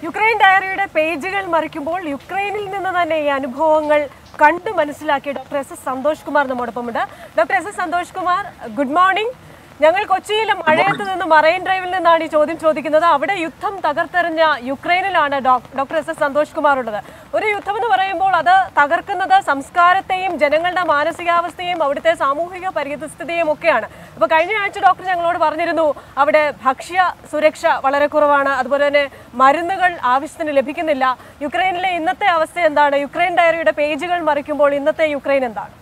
Ukraine ഡയറിയുടെ പേജുകൾ മറിക്കുമ്പോൾ യുക്രൈനിൽ നിന്ന് തന്നെ ഈ അനുഭവങ്ങൾ കണ്ടു മനസ്സിലാക്കിയ doctor S S Santhosh Kumar നമ്മോടൊപ്പമുണ്ട് doctor S S Santhosh Kumar good morning ഞങ്ങൾ കൊച്ചിയിലെ മഴയത്ത് നിന്ന് മറൈൻ ഡ്രൈവിൽ നിന്നാണ് ഈ ചോദ്യം ചോദിക്കുന്നത് അവിടെ യുദ്ധം തകർത്തെറിഞ്ഞ യുക്രൈനിലാണ് doc- doctor S S Santhosh Kumar ഉള്ളത് ഒരു യുദ്ധം എന്ന് പറയുമ്പോൾ അത് തകർക്കുന്നത് സംസ്കാരത്തെയും ജനങ്ങളുടെ മാനസികാവസ്ഥയും അവിടുത്തെ സാമൂഹിക പരിസ്ഥിതിയും ഒക്കെയാണ് അപ്പൊ കഴിഞ്ഞ ആഴ്ച ഡോക്ടർ ഞങ്ങളോട് പറഞ്ഞിരുന്നു അവിടെ ഭക്ഷ്യ സുരക്ഷ വളരെ കുറവാണ് അതുപോലെ തന്നെ മരുന്നുകൾ ആവശ്യത്തിന് ലഭിക്കുന്നില്ല യുക്രൈനിലെ ഇന്നത്തെ അവസ്ഥ എന്താണ് യുക്രൈൻ ഡയറിയുടെ പേജുകൾ മറിക്കുമ്പോൾ ഇന്നത്തെ യുക്രൈൻ എന്താണ്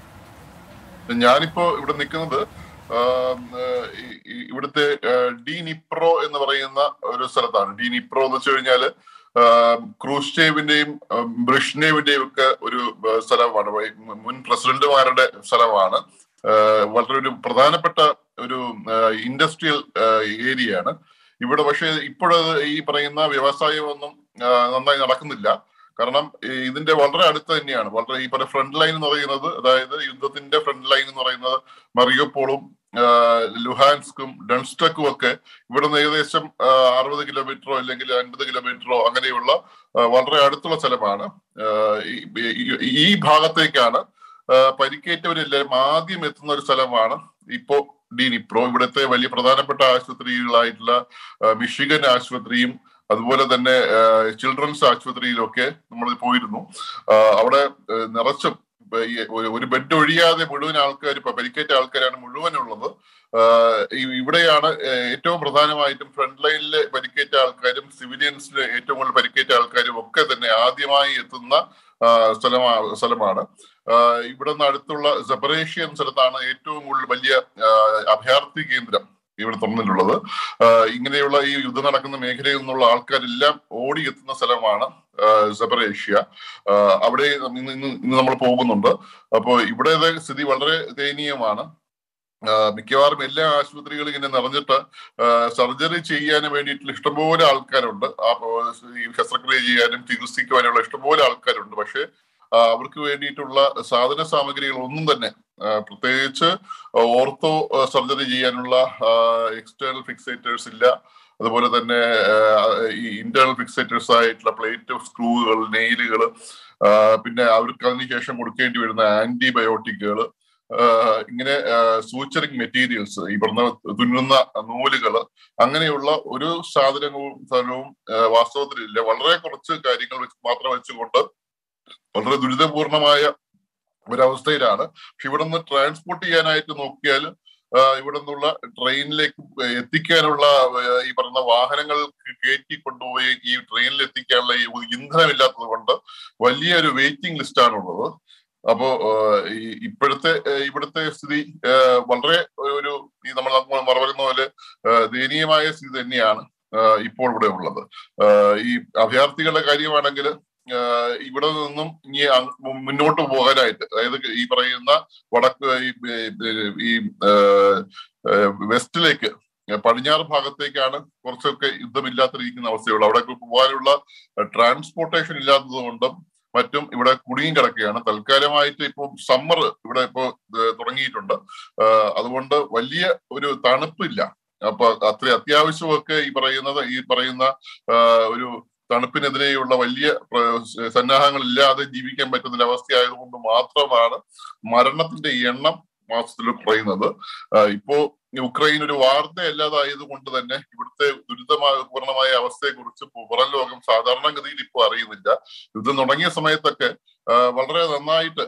ഞാനിപ്പോ ഇവിടെ നിൽക്കുന്നത് ആം, ഏഹ്, ഈ- ഈ- ഇവിടുത്തെ ഏഹ്, ഡി നിപ്രോ എന്ന് പറയുന്ന ഒരു സ്ഥലത്താണ് ഡി നിപ്രോ എന്ന് വെച്ച് കഴിഞ്ഞാല് ആം, ക്രൂസ്റ്റേവിന്റെയും ആം, ബ്രിഷ്നേവിന്റെയും ഒക്കെ ഒരു ഏഹ്, സ്ഥലമാണ് വൈ- മുൻ പ്രസിഡന്റുമാരുടെ സ്ഥലമാണ് ഏഹ്, വളരെ ഒരു പ്രധാനപ്പെട്ട ഒരു ഇൻഡസ്ട്രിയൽ ഏരിയയാണ് ഇവിടെ പക്ഷേ ഇപ്പോഴത് ഈ പറയുന്ന വ്യവസായമൊന്നും ആ, നന്നായി നടക്കുന്നില്ല കാരണം ഈ ഇതിന്റെ വളരെ അടുത്ത് തന്നെയാണ് വളരെ ഈ പറയുന്ന ഫ്രണ്ട് ലൈൻ എന്ന് പറയുന്നത് അതായത് യുദ്ധത്തിന്റെ ഫ്രണ്ട് ലൈൻ എന്ന് പറയുന്നത് മറിയപ്പോളും ലുഹാൻസ്കും ഡൺസ്റ്റക്കും ഒക്കെ ഇവിടുന്ന് ഏകദേശം അറുപത് കിലോമീറ്ററോ അല്ലെങ്കിൽ അൻപത് കിലോമീറ്ററോ അങ്ങനെയുള്ള ആ, വളരെ അടുത്തുള്ള സ്ഥലമാണ് ആ, ഈ- ഈ- ഈ ഭാഗത്തേക്കാണ് ആ, പരിക്കേറ്റവരെല്ലാം ആദ്യം എത്തുന്ന ഒരു സ്ഥലമാണ് ഇപ്പോ ഡീനിപ്രോ ഇവിടുത്തെ വലിയ പ്രധാനപ്പെട്ട ആശുപത്രികളായിട്ടുള്ള ആ, മിഷിഗൻ ആശുപത്രിയും അതുപോലെ തന്നെ ചിൽഡ്രൻസ് ആശുപത്രിയിലൊക്കെ നമ്മൾ പോയിരുന്നു ആ, അവിടെ ആ, നിറച്ചും ഇപ്പൊ ഈ ഒരു- ഒരു ബെഡ് ഒഴിയാതെ മുഴുവൻ ആൾക്കാർ ഇപ്പൊ പരിക്കേറ്റ ആൾക്കാരാണ് മുഴുവൻ ഉള്ളത് ആ, ഈ- ഇവിടെയാണ് ഏറ്റവും പ്രധാനമായിട്ടും ഫ്രണ്ട് ലൈനിലെ പരിക്കേറ്റ ആൾക്കാരും സിവിലിയൻസിലെ ഏറ്റവും കൂടുതൽ പരിക്കേറ്റ ആൾക്കാരും ഒക്കെ തന്നെ ആദ്യമായി എത്തുന്ന ആ, സ്ഥലമാ സ്ഥലമാണ് ആ, ഇവിടെ നിന്ന് അടുത്തുള്ള സെപ്പറേഷ്യൻ സ്ഥലത്താണ് ഏറ്റവും കൂടുതൽ വലിയ ആ, അഭയാർത്ഥി കേന്ദ്രം ഇവിടെ തുറന്നിട്ടുള്ളത് ആ, ഇങ്ങനെയുള്ള ഈ യുദ്ധം നടക്കുന്ന മേഖലയിൽ നിന്നുള്ള ആൾക്കാരെല്ലാം ഓടിയെത്തുന്ന സ്ഥലമാണ് സെപ്പറേഷ്യ അവിടെ ഇന്ന് ഇന്ന് ഇന്ന് നമ്മൾ പോകുന്നുണ്ട് അപ്പോൾ ഇവിടെ സ്ഥിതി വളരെ ദയനീയമാണ് ആ, മിക്കവാറും എല്ലാ ആശുപത്രികളും ഇങ്ങനെ നിറഞ്ഞിട്ട് സർജറി ചെയ്യാൻ വേണ്ടിയിട്ടുള്ള ഇഷ്ടംപോലെ ആൾക്കാരുണ്ട് ആ പോ- ഈ ശസ്ത്രക്രിയ ചെയ്യാനും ചികിത്സിക്കുവാനുള്ള ഇഷ്ടംപോലെ ആൾക്കാരുണ്ട് പക്ഷേ ആ, അവർക്ക് വേണ്ടിയിട്ടുള്ള സാധന സാമഗ്രികൾ ഒന്നും തന്നെ ആ, പ്രത്യേകിച്ച് ഓർത്തോ സർജറി ചെയ്യാനുള്ള എക്സ്റ്റേണൽ ഫിക്സേറ്റേഴ്സ് ഇല്ല അതുപോലെ തന്നെ ആ, ഈ ഇന്റേണൽ ഫിക്സേറ്റേഴ്സ് ആയിട്ടുള്ള പ്ലേറ്റ് സ്ക്രൂകൾ നെയിലുകൾ പിന്നെ അവർക്ക് അതിനുശേഷം കൊടുക്കേണ്ടി വരുന്ന ആന്റിബയോട്ടിക്കുകൾ ഇങ്ങനെ സൂച്ചറിങ് മെറ്റീരിയൽസ് ഈ പറഞ്ഞ തുന്നുന്ന നൂലുകൾ അങ്ങനെയുള്ള ഒരു സാധനങ്ങളും സാധനവും ആ, വാസ്തവത്തിലില്ല വളരെ കുറച്ച് കാര്യങ്ങൾ വെച്ച് മാത്രം വെച്ചുകൊണ്ട് വളരെ ദുരിതപൂർണമായ ഒരവസ്ഥയിലാണ് പക്ഷെ ഇവിടെ നിന്ന് ട്രാൻസ്പോർട്ട് ചെയ്യാനായിട്ട് നോക്കിയാൽ ഇവിടെ നിന്നുള്ള ട്രെയിനിലേക്ക് എത്തിക്കാനുള്ള ആ, ഈ പറയുന്ന വാഹനങ്ങൾ കയറ്റി കൊണ്ടുപോയി ഈ ട്രെയിനിൽ എത്തിക്കാനുള്ള ഈ ഇന്ധനമില്ലാത്തത് കൊണ്ട് വലിയൊരു വെയിറ്റിംഗ് ലിസ്റ്റാണുള്ളത് അപ്പോ ആ, ഈ ഇപ്പോഴത്തെ ആ, ഇവിടുത്തെ സ്ഥിതി ആ, വളരെ ഒരു ഈ നമ്മൾ പറയുന്ന പോലെ ആ, ദയനീയമായ സ്ഥിതി തന്നെയാണ് ആ, ഇപ്പോൾ ഇവിടെ ഉള്ളത് ആ, ഈ അഭയാർത്ഥികളുടെ കാര്യമാണെങ്കിൽ ആഹ് ഇവിടെ നിന്നും ഇനി അങ് മുന്നോട്ട് പോകാനായിട്ട് അതായത് ഈ പറയുന്ന വടക്ക് ഈ ഈ ആഹ് ആഹ് വെസ്റ്റിലേക്ക് പടിഞ്ഞാറ് ഭാഗത്തേക്കാണ് കുറച്ചൊക്കെ യുദ്ധമില്ലാത്തിരിക്കുന്ന അവസ്ഥയുള്ളൂ അവിടെ പോകാനുള്ള ട്രാൻസ്പോർട്ടേഷൻ ഇല്ലാത്തത് കൊണ്ടും മറ്റും ഇവിടെ കുടുങ്ങി കിടക്കുകയാണ് തൽക്കാലമായിട്ട് ഇപ്പോൾ സമ്മർ ഇവിടെ ഇപ്പോൾ തുടങ്ങിയിട്ടുണ്ട് ആഹ് അതുകൊണ്ട് വലിയ ഒരു തണുപ്പില്ല അപ്പൊ അത്ര അത്യാവശ്യമൊക്കെ ഈ പറയുന്നത് ഈ പറയുന്ന ആഹ് ഒരു തണുപ്പിനെതിരെയുള്ള വലിയ പ്ര- സന്നാഹങ്ങൾ ഇല്ലാതെ ജീവിക്കാൻ പറ്റുന്ന അവസ്ഥയായതുകൊണ്ട് മാത്രമാണ് മരണത്തിന്റെ എണ്ണം മാസത്തിൽ കുറയുന്നത് ആഹ് ഇപ്പോ യുക്രൈൻ ഒരു വാർത്ത അല്ലാതായത് കൊണ്ട് തന്നെ ഇവിടുത്തെ ദുരിതമായ പൂർണ്ണമായ അവസ്ഥയെ കുറിച്ച് പുറം ലോകം സാധാരണഗതിയിൽ ഇപ്പോൾ അറിയുന്നില്ല യുദ്ധം തുടങ്ങിയ സമയത്തൊക്കെ ആഹ് വളരെ നന്നായിട്ട്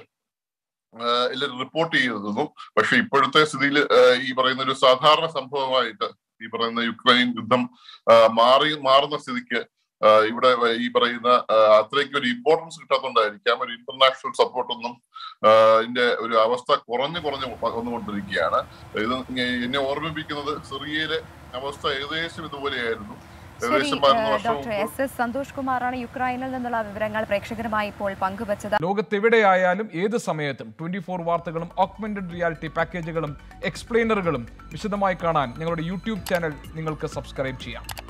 ആഹ് എല്ലാവരും റിപ്പോർട്ട് ചെയ്തിരുന്നു പക്ഷെ ഇപ്പോഴത്തെ സ്ഥിതിയിൽ ഈ പറയുന്ന ഒരു സാധാരണ സംഭവമായിട്ട് ഈ പറയുന്ന യുക്രൈൻ യുദ്ധം ആഹ് മാറി മാറുന്ന സ്ഥിതിക്ക് ആഹ് ഇവിടെ ഈ പറയുന്ന ആഹ് അത്രയ്ക്ക് ഒരു ഇമ്പോർട്ടൻസ് കിട്ടാത്തതുകൊണ്ടായിരിക്കാം ഒരു ഇന്റർനാഷണൽ സപ്പോർട്ടൊന്നും ഇതിന്റെ ഒരു അവസ്ഥ കുറഞ്ഞു കുറഞ്ഞു വന്നുകൊണ്ടിരിക്കുകയാണ് ഇത് എന്നെ ഓർമ്മിപ്പിക്കുന്നത് സിറിയയിലെ അവസ്ഥ ഏകദേശം ഇതുപോലെയായിരുന്നു ശരി ഏകദേശം പതിനൊന്ന് വർഷം ഡോക്ടർ മുമ്പ് എസ് എസ് സന്തോഷ് കുമാറാണ് യുക്രൈനിൽ നിന്നുള്ള വിവരങ്ങൾ പ്രേക്ഷകരുമായി ഇപ്പോൾ പങ്കുവച്ചത് ലോകത്തെവിടെയായാലും ഏത് സമയത്തും ട്വന്റി ഫോർ വാർത്തകളും ഓഗ്മെന്റഡ് റിയാലിറ്റി പാക്കേജുകളും എക്സ്പ്ലെയിനറുകളും വിശദമായി കാണാൻ ഞങ്ങളുടെ യൂട്യൂബ് ചാനൽ നിങ്ങൾക്ക് സബ്സ്ക്രൈബ് ചെയ്യാം